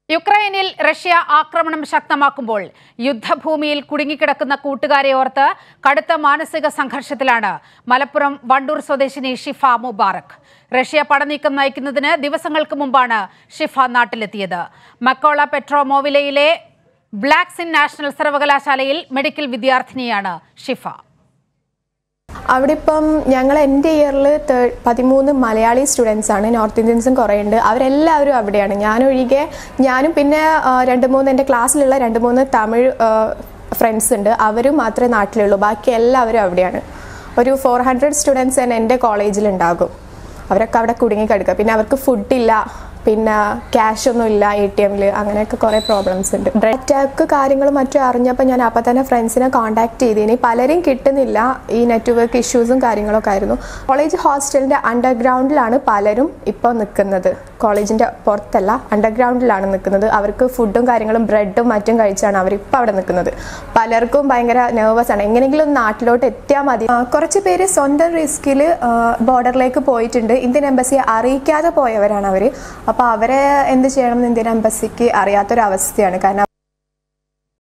യുക്രൈനിൽ റഷ്യ ആക്രമണം ശക്തമാക്കുമ്പോൾ യുദ്ധഭൂമിയിൽ കുടുങ്ങിക്കിടക്കുന്ന കൂട്ടുകാരെ ഓർത്ത് കടുത്ത മാനസിക സംഘർഷത്തിലാണ് മലപ്പുറം വണ്ടൂർ സ്വദേശിനി ഷിഫ മുബാറക് റഷ്യ പടനീക്കം നയിക്കുന്നതിന് ദിവസങ്ങൾക്ക് മുമ്പാണ് ഷിഫ നാട്ടിലെത്തിയത് മക്കോള പെട്രോമോവിലയിലെ ബ്ലാക്സിൻ നാഷണൽ സർവകലാശാലയിൽ മെഡിക്കൽ വിദ്യാർത്ഥിനിയാണ് ഷിഫ അവിടെ ഇപ്പം ഞങ്ങൾ എൻ്റെ ഇയറിൽ പതിമൂന്ന് മലയാളി സ്റ്റുഡൻസ് ആണ് നോർത്ത് ഇന്ത്യൻസും കുറേ ഉണ്ട് അവരെല്ലാവരും അവിടെയാണ് ഞാനൊഴികെ ഞാനും പിന്നെ ആ, രണ്ട് മൂന്ന് എൻ്റെ ക്ലാസ്സിലുള്ള രണ്ട് മൂന്ന് തമിഴ് ഫ്രണ്ട്സ് ഉണ്ട് അവരും മാത്രമേ നാട്ടിലുള്ളൂ ബാക്കി എല്ലാവരും അവിടെയാണ് ഒരു ഫോർ ഹൺഡ്രഡ് സ്റ്റുഡൻസ് തന്നെ എൻ്റെ കോളേജിലുണ്ടാകും അവരൊക്കെ അവിടെ കുടുങ്ങി കിടക്കുക പിന്നെ അവർക്ക് ഫുഡില്ല പിന്നെ ക്യാഷ് ഒന്നും ഇല്ല എ ടി എമ്മിൽ അങ്ങനെയൊക്കെ കുറേ പ്രോബ്ലംസ് ഉണ്ട് അറ്റാക്ക് കാര്യങ്ങളും മറ്റും അറിഞ്ഞപ്പോൾ ഞാൻ അപ്പം തന്നെ ഫ്രണ്ട്സിനെ കോൺടാക്ട് ചെയ്തിനി പലരും കിട്ടുന്നില്ല ഈ നെറ്റ്വർക്ക് ഇഷ്യൂസും കാര്യങ്ങളൊക്കെ ആയിരുന്നു കോളേജ് ഹോസ്റ്റലിൻ്റെ അണ്ടർഗ്രൗണ്ടിലാണ് പലരും ഇപ്പോൾ നിൽക്കുന്നത് കോളേജിൻ്റെ പുറത്തല്ല അണ്ടർഗ്രൗണ്ടിലാണ് നിൽക്കുന്നത് അവർക്ക് ഫുഡും കാര്യങ്ങളും ബ്രെഡും മറ്റും കഴിച്ചാണ് അവരിപ്പോൾ അവിടെ നിൽക്കുന്നത് പലർക്കും ഭയങ്കര നെർവസ് ആണ് എങ്ങനെയെങ്കിലും ഒന്ന് നാട്ടിലോട്ട് എത്തിയാൽ മതി ആ, കുറച്ച് പേര് സ്വന്തം റിസ്കിൽ ബോർഡറിലേക്ക് പോയിട്ടുണ്ട് ഇന്ത്യൻ എംബസിയെ അറിയിക്കാതെ പോയവരാണ് അവർ അപ്പോൾ അവരെ എന്ത് ചെയ്യണം എന്ന് ഇന്ത്യൻ എംബസിക്ക് അറിയാത്തൊരവസ്ഥയാണ് കാരണം